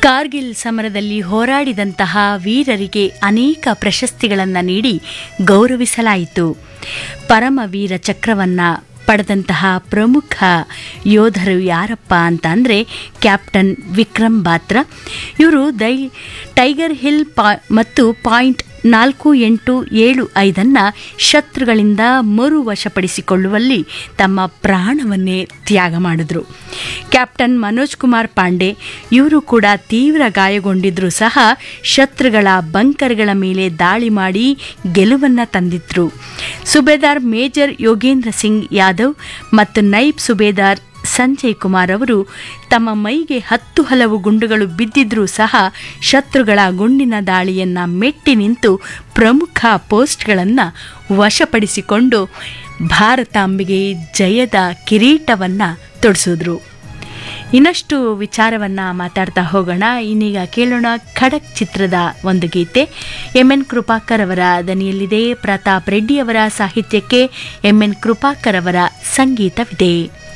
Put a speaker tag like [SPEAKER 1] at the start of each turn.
[SPEAKER 1] ಕಾರ್ಗಿಲ್ ಸಮರದಲ್ಲಿ ಹೋರಾಡಿದಂತಹ ವೀರರಿಗೆ ಅನೇಕ ಪ್ರಶಸ್ತಿಗಳನ್ನು ನೀಡಿ ಗೌರವಿಸಲಾಯಿತು ಪರಮವೀರ ಚಕ್ರವನ್ನು ಪಡೆದಂತಹ ಪ್ರಮುಖ ಯೋಧರು ಯಾರಪ್ಪ ಅಂತ ಅಂದರೆ ಕ್ಯಾಪ್ಟನ್ ವಿಕ್ರಮ್ ಬಾತ್ರ ಇವರು ದೈ ಟೈಗರ್ ಹಿಲ್ ಪಾ ಮತ್ತು ಪಾಯಿಂಟ್ ನಾಲ್ಕು ಎಂಟು ಏಳು ಐದನ್ನು ಶತ್ರುಗಳಿಂದ ಮರು ವಶಪಡಿಸಿಕೊಳ್ಳುವಲ್ಲಿ ತಮ್ಮ ಪ್ರಾಣವನ್ನೇ ತ್ಯಾಗ ಮಾಡಿದ್ರು ಕ್ಯಾಪ್ಟನ್ ಮನೋಜ್ ಕುಮಾರ್ ಪಾಂಡೆ ಇವರು ಕೂಡ ತೀವ್ರ ಗಾಯಗೊಂಡಿದ್ರೂ ಸಹ ಶತ್ರುಗಳ ಬಂಕರ್ಗಳ ಮೇಲೆ ದಾಳಿ ಮಾಡಿ ಗೆಲುವನ್ನು ತಂದಿದ್ರು ಸುಬೇದಾರ್ ಮೇಜರ್ ಯೋಗೇಂದ್ರ ಸಿಂಗ್ ಯಾದವ್ ಮತ್ತು ನೈಬ್ ಸುಬೇದಾರ್ ಸಂಜಯ್ ಕುಮಾರ್ ಅವರು ತಮ್ಮ ಮೈಗೆ ಹತ್ತು ಹಲವು ಗುಂಡುಗಳು ಬಿದ್ದಿದ್ರೂ ಸಹ ಶತ್ರುಗಳ ಗುಂಡಿನ ದಾಳಿಯನ್ನ ಮೆಟ್ಟಿ ನಿಂತು ಪ್ರಮುಖ ಪೋಸ್ಟ್ಗಳನ್ನು ವಶಪಡಿಸಿಕೊಂಡು ಭಾರತಾಂಬೆಗೆ ಜಯದ ಕಿರೀಟವನ್ನು ತೊಡಿಸಿದ್ರು ಇನ್ನಷ್ಟು ವಿಚಾರವನ್ನು ಮಾತಾಡ್ತಾ ಹೋಗೋಣ ಇನ್ನೀಗ ಕೇಳೋಣ ಖಡಕ್ ಚಿತ್ರದ ಒಂದು ಗೀತೆ ಎಂ ಎನ್ ಕೃಪಾಕರ್ ಅವರ ದನಿಯಲ್ಲಿದೆ ಪ್ರತಾಪ್ ರೆಡ್ಡಿ ಅವರ ಸಾಹಿತ್ಯಕ್ಕೆ ಎಂ ಎನ್ ಕೃಪಾಕರ್ ಅವರ ಸಂಗೀತವಿದೆ